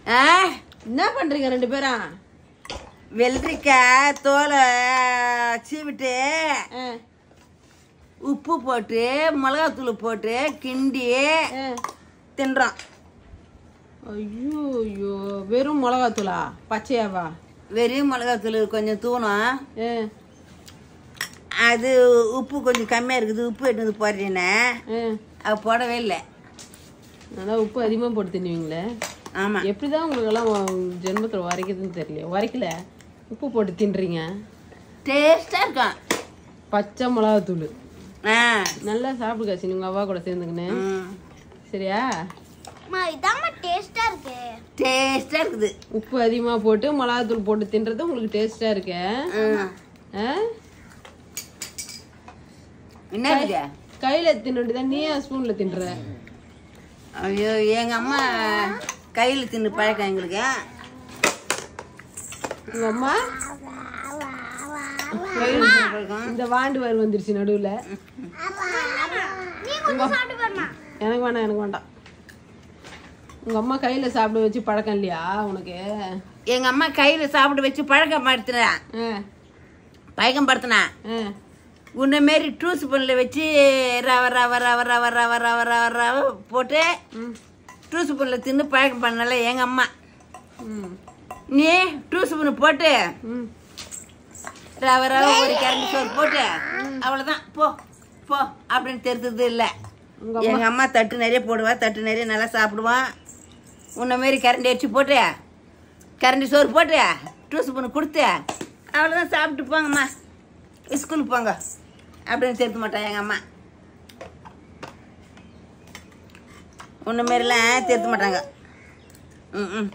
ஆ என்ன பண்றீங்க ரெண்டு பேரும் வெள்ளரிக்காய் தோலை சீவிட்டு ஆ, உப்பு போட்டு மிளகாத்தூள் போட்டு கிண்டி ஆ. தின்றோம் ஐயோ ஐயோ வெறும் மிளகாத்தூளா பச்சையாவா வெறும் மிளகாத்தூள் கொஞ்சம் தூணும் ஆ, அது உப்பு கொஞ்சம் கம்மியாக இருக்குது உப்பு எடுத்து வந்து போடுறேன்னே ஆ. அது போடவே இல்லை நல்லா உப்பு அதிகமாக போட்டு தின்னுவீங்களே ஆமாம் எப்படிதான் உங்களுக்கு எல்லாம் ஜென்மத்தில் உரைக்குதுன்னு தெரியல உரைக்கல உப்பு போட்டு தின்றீங்க டேஸ்டாக இருக்கும் பச்சை மிளகாத்தூள் ஆ நல்லா சாப்பிடு காசி உங்கள் அவ்வா கூட சேர்ந்துக்கின்னு ம் சரியா இதாம்மா டேஸ்டா இருக்கு டேஸ்டாக இருக்குது உப்பு அதிகமாக போட்டு மிளகாத்தூள் போட்டு தின்றது உங்களுக்கு டேஸ்ட்டாக இருக்கு ம் ஆ என்ன இருக்குது கையில் தின்ன வேண்டியதான் நீ ஏன் ஸ்பூனில் தின்ற ஐயோ எங்கள் அம்மா கையில் தின்னு பழக்கம் எங்களுக்கு உங்கள் அம்மா கையில் தின்னு பழக்கம் இந்த வாண்டு வரு வந்துருச்சு நடுவில் நீ கொஞ்சம் சாப்பிட்டு பாருமா எனக்கு வேணாம் எனக்கு வேண்டாம் உங்கள் அம்மா கையில் சாப்பிட வச்சு பழக்கம் இல்லையா உனக்கு எங்கள் அம்மா கையில் சாப்பிட வச்சு பழக்கம் படுத்துனேன் ஆ பழக்கம் படுத்தினேன் ஆ உன்ன மாரி டூ ஸ்பூனில் வச்சு ரவ ரவ ரவ ரவ ரவ ரவ ரவ ரவ போட்டு ம் டூ ஸ்பூனில் தின்னு பழக்கம் பண்ணல எங்கள் அம்மா ம் நீ டூ ஸ்பூன் போட்டு ம் ரவ ரவ ஒரு கரண்டி சோறு போட்டு அவ்வளோதான் போ போ அப்படின்னு தெரிஞ்சது இல்லை உங்க எங்கள் அம்மா தட்டு நிறைய போடுவா தட்டு நிறைய நல்லா சாப்பிடுவான் உன்ன மாரி கரண்டி அடிச்சு போட்டு கரண்டி சோறு போட்டு டூ ஸ்பூன் கொடுத்து அவ்வளோதான் சாப்பிட்டு போங்கம்மா ஸ்கூலுக்கு போங்க அப்படின்னு சேர்த்து மாட்டான் எங்கள் அம்மா உன்ன மாரிலாம் சேர்த்து மாட்டாங்க ம் ம்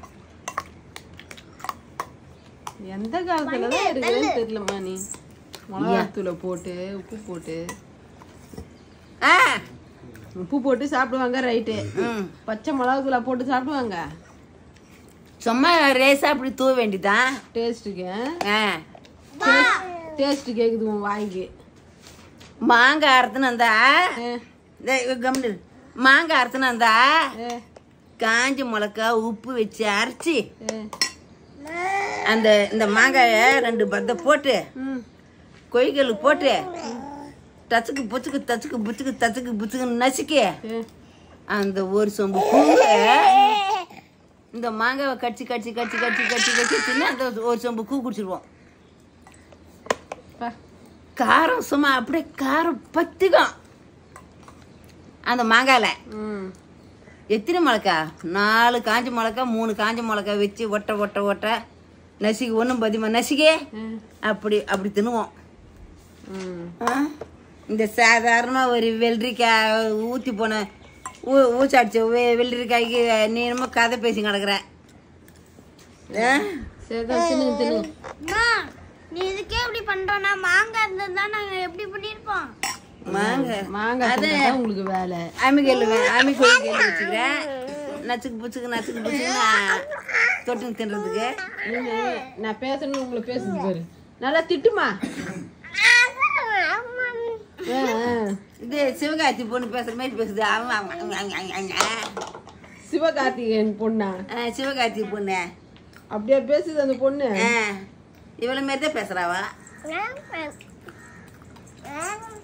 எந்த காலத்துல தான் இருக்குதுன்னு தெரியலம்மா நீ மிளகாத்தூளை போட்டு உப்பு போட்டு ஆ உப்பு போட்டு சாப்பிடுவாங்க ரைட்டு ம் பச்சை மிளகாத்தூளை போட்டு சாப்பிடுவாங்க சும்மா ரேஸாக அப்படி தூவ வேண்டிதான் டேஸ்ட்டுக்கு ஆ டேஸ்ட் கேக்குது உன் வாய்க்கு மாங்காய் அறுத்துன்னு வந்தா ஆ, இந்த கம்னு இரு. மாங்காய் அறுத்துன்னு வந்தா ஆ, காஞ்ச மிளகா உப்பு வச்சு அரைச்சி ஆ. அந்த இந்த மாங்காயை ரெண்டு பத்தை போட்டு ம் கொய்கல் போட்டு தச்சுக்கு புச்சுக்கு தச்சுக்கு புச்சுக்கு தச்சுக்கு புச்சுக்கு நசுக்கி ஆ. அந்த ஒரு சொம்பு கூழ இந்த மாங்காவை கடிச்சு கடிச்சு கடிச்சு கடிச்சு கடிச்சு கடிச்சு தின்னு அந்த ஒரு சொம்பு கூ குடிச்சிருவோம் பா. காரம் சும்மா அப்படியே காரம் பத்திக்கும் அந்த மாங்காயில் ம் எத்தனை மிளகா நாலு காஞ்ச மிளகா மூணு காஞ்ச மிளகா வச்சு ஒட்ட ஒட்ட ஒட்ட நசுக்கி ஒன்றும் பதிமா நசுக்கி ஆ. அப்படி அப்படி தின்னுவோம் ம் ஆ? இந்த சாதாரண ஒரு வெள்ளரிக்காய் ஊற்றி போன ஊ ஊச்சாடிச்ச வெ வெள்ளரிக்காய்க்கு நீ என்னமோ கதை பேசி கிடக்குற ஆ? சரிதான் தின்னுங்க தின்னுங்க அம்மா நீ இதுக்கே இப்படி பண்றோம்னா மாங்காய் இருந்ததுன்னா நாங்க எப்படி பண்ணிருப்போம் மாங்காய் மாங்காய் தின்னுதான் உங்களுக்கு வேலை அமிகல் அமிகல் கேள்வி வச்சுக்கிறேன் நச்சுக்கு புச்சுக்கு நச்சுக்கு புச்சுக்கு நான் தொட்டுன்னு தின்றதுக்கு நீங்க நான் பேசணும்னு உங்களை பேசுது பாரு நல்லா திட்டுமா ஆ, ஆ. இது சிவகார்த்தி பொண்ணு பேசுற மாதிரி பேசுது அவன் அவன் அவன் அவன் அவன் அவன். சிவகார்த்திகேயன் பொண்ணா ஆ, சிவகார்த்தி பொண்ணு அப்படியே பேசுது அந்த பொண்ணு ஆ இவ்வளோ மாரி தான் பேசுகிறாவா ஆ